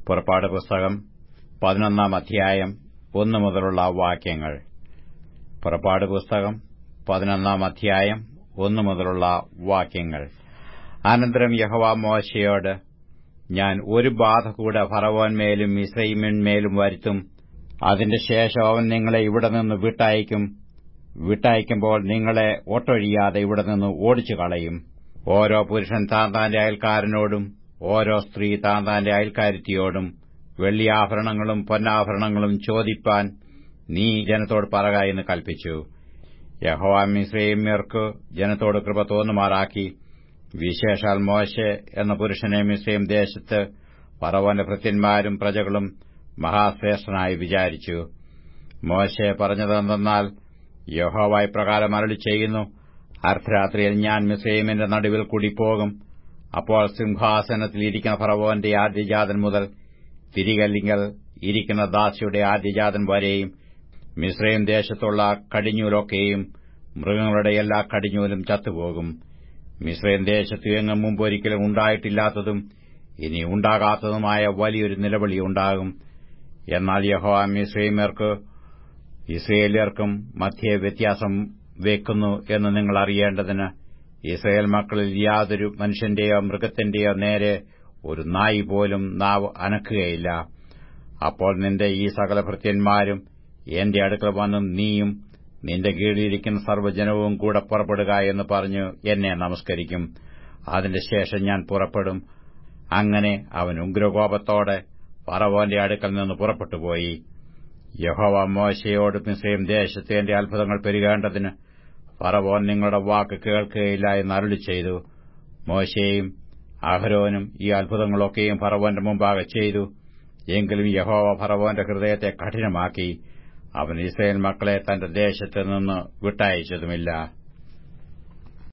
പുറപ്പാട് പുസ്തകം പതിനൊന്നാം അധ്യായം ഒന്നു മുതലുള്ള വാക്യങ്ങൾ പുറപ്പാട് പുസ്തകം പതിനൊന്നാം അധ്യായം ഒന്നു മുതലുള്ള വാക്യങ്ങൾ അനന്തരം യഹോവ മോശയോട് ഞാൻ ഒരു ബാധ കൂടെ ഫറവോന്മേലും മിസ്രൈമിന്മേലും വരുത്തും അതിന്റെ ശേഷം അവൻ നിങ്ങളെ ഇവിടെ നിന്ന് വിട്ടയക്കും വിട്ടയക്കുമ്പോൾ നിങ്ങളെ ഒട്ടൊഴിയാതെ ഇവിടെ നിന്ന് ഓടിച്ചു കളയും ഓരോ പുരുഷൻ താന്താന്റെ അയൽക്കാരനോടും ഓരോ സ്ത്രീ താന്താന്റെ അയൽക്കാരത്തിയോടും വെള്ളിയാഭരണങ്ങളും പൊന്നാഭരണങ്ങളും ചോദിപ്പാൻ നീ ജനത്തോട് പറക എന്ന് കൽപ്പിച്ചു യഹോവ മിസ്രൈമ്യർക്ക് ജനത്തോട് കൃപ തോന്നുമാറാക്കി വിശേഷാൽ മോശെ എന്ന പുരുഷനെ മിസ്രൈം ദേശത്ത് പറവോന്റെ ഭൃത്യന്മാരും പ്രജകളും മഹാശ്രേഷ്ഠനായി വിചാരിച്ചു മോശെ പറഞ്ഞതെന്തെന്നാൽ യഹോവ ഇപ്രകാരം അരളി ചെയ്യുന്നു അർദ്ധരാത്രിയിൽ ഞാൻ മിസ്രൈമിന്റെ നടുവിൽ കൂടി പോകും അപ്പോൾ സിംഹാസനത്തിൽ ഇരിക്കുന്ന ഫറവോന്റെ ആദ്യജാതൻ മുതൽ തിരികല്ലിങ്കൽ ഇരിക്കുന്ന ദാസിയുടെ ആദ്യജാതൻ വരെയും മിസ്രൈം ദേശത്തുള്ള കടിഞ്ഞൂലൊക്കെയും മൃഗങ്ങളുടെ എല്ലാ കടിഞ്ഞൂലും ചത്തുപോകും മിസ്രൈം ദേശത്ത് എങ്ങും മുമ്പൊരിക്കലും ഉണ്ടായിട്ടില്ലാത്തതും ഇനി ഉണ്ടാകാത്തതുമായ വലിയൊരു നിലവിളി ഉണ്ടാകും എന്നാൽ യഹോവ മിസ്രൈമ്യർക്ക് ഇസ്രയേല്യർക്കും മധ്യേ വ്യത്യാസം വെക്കുന്നു എന്ന് നിങ്ങൾ അറിയേണ്ടതിന് ഇസ്രയേൽ മക്കളിൽ യാതൊരു മനുഷ്യന്റെയോ മൃഗത്തിന്റെയോ നേരെ ഒരു നായി പോലും നാവ് അനക്കുകയില്ല അപ്പോൾ നിന്റെ ഈ സകല ഭൃത്യന്മാരും എന്റെ അടുക്കൽ വന്നും നീയും നിന്റെ കീഴിലിരിക്കുന്ന സർവ്വജനവും കൂടെ പുറപ്പെടുക എന്ന് പറഞ്ഞു എന്നെ നമസ്കരിക്കും അതിന്റെ ശേഷം ഞാൻ പുറപ്പെടും അങ്ങനെ അവൻ ഉഗ്രകോപത്തോടെ പറവോന്റെ അടുക്കൽ നിന്ന് പുറപ്പെട്ടുപോയി യഹോവ മോശയോട് മിസ്രൈം ദേശത്ത് എന്റെ അത്ഭുതങ്ങൾ പെരുകേണ്ടതിന് ഫറവോൻ നിങ്ങളുടെ വാക്ക് കേൾക്കുകയില്ല എന്ന് അരുളി ചെയ്തു മോശയും അഹരോനും ഈ അത്ഭുതങ്ങളൊക്കെയും ഫറവോന്റെ മുമ്പാകെ ചെയ്തു എങ്കിലും യഹോവ ഫറവോന്റെ ഹൃദയത്തെ കഠിനമാക്കി അവൻ ഇസ്രയേൽ മക്കളെ തന്റെ ദേശത്ത് നിന്ന് വിട്ടയച്ചതുമില്ല